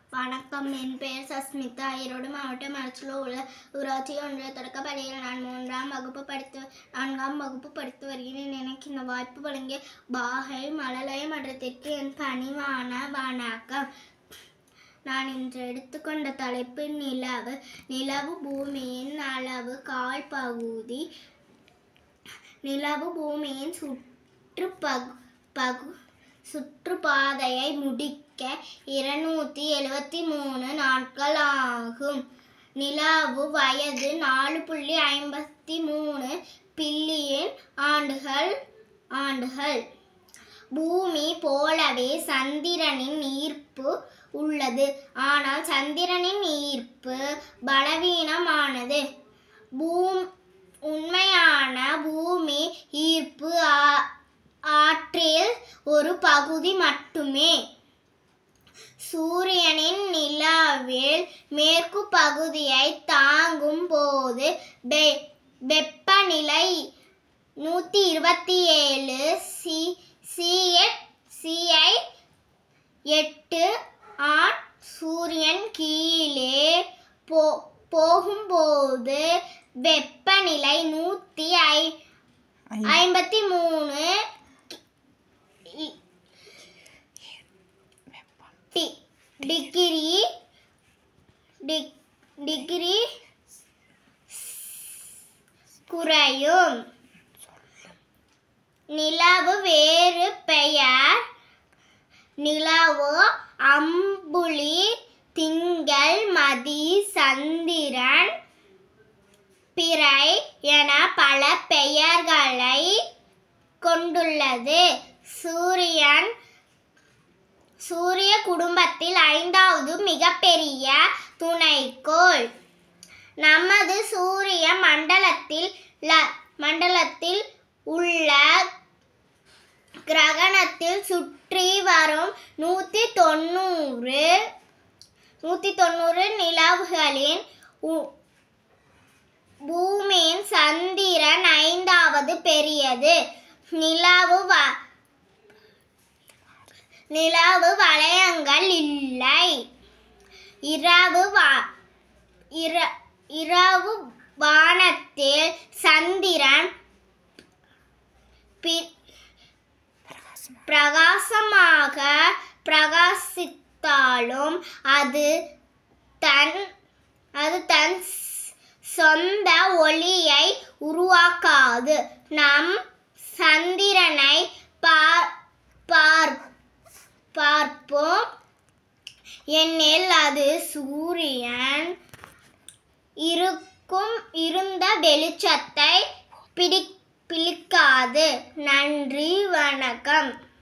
வணக்கம் என் பெயர் சஸ்மிதா ஈரோடு மாவட்டம் அரச்சில் உள்ள ஊராட்சி ஒன்றிய தொடக்கப்பள்ளியில் நான் மூன்றாம் வகுப்பு படித்து நான்காம் வகுப்பு படித்து வருகிறேன் எனக்கு இந்த வாய்ப்பு வழங்கிய பாகை மழலை மன்றத்திற்கு என் பணிவான வணக்கம் நான் இன்று எடுத்துக்கொண்ட தலைப்பு நிலவு நிலவு பூமியின் அளவு கால் பகுதி நிலவு பூமியின் சுற்று பகு பகு சுற்றுப்பாதையை முடிக்க இருநூத்தி எழுவத்தி மூணு நாட்கள் ஆகும் நிலவு வயது நாலு புள்ளி ஐம்பத்தி மூணு பில்லியன் ஆண்டுகள் ஆண்டுகள் பூமி போலவே சந்திரனின் ஈர்ப்பு உள்ளது ஆனால் சந்திரனின் ஈர்ப்பு பலவீனமானது பூம் உண்மையான பூமி ஈர்ப்பு ஆ- ஆற்றில் ஒரு பகுதி மட்டுமே சூரியனின் நிலவில் மேற்கு பகுதியை தாங்கும் போது வெ- வெப்பநிலை நூற்றி இருபத்தி ஏழு சி சிஎட் சிஐ எட்டு ஆண் சூரியன் கீழே போ போகும்போது வெப்பநிலை நூற்றி ஐ ஐம்பத்தி மூணு டி- டிகிரி டி- டிகிரி குறையும் நிலவு வேறு பெயர் நிலவு அம்புலி திங்கள் மதி சந்திரன் பிறை என பல பெயர்களை கொண்டுள்ளது சூரியன் சூரிய குடும்பத்தில் ஐந்தாவது மிகப்பெரிய துணைக்கோள் நமது சூரிய மண்டலத்தில் ல- மண்டலத்தில் உள்ள கிரகணத்தில் சுற்றி வரும் நூற்றி தொண்ணூறு நூற்றி தொண்ணூறு நிலவுகளின் உ- பூமியின் சந்திரன் ஐந்தாவது பெரியது நிலவு வ- நிலவு வளையங்கள் இல்லை இரவு வா- இர- இரவு வானத்தில் சந்திரன் பி- பிரகாசமாக பிரகாசித்தாலும் அது தன் அது தன் ஸ்- சொந்த ஒளியை உருவாக்காது நம் சந்திரனை பார் பார் பார்ப்போம் எனில் அது சூரியன் இருக்கும் இருந்த வெளிச்சத்தை பிடி பிடிக்காது நன்றி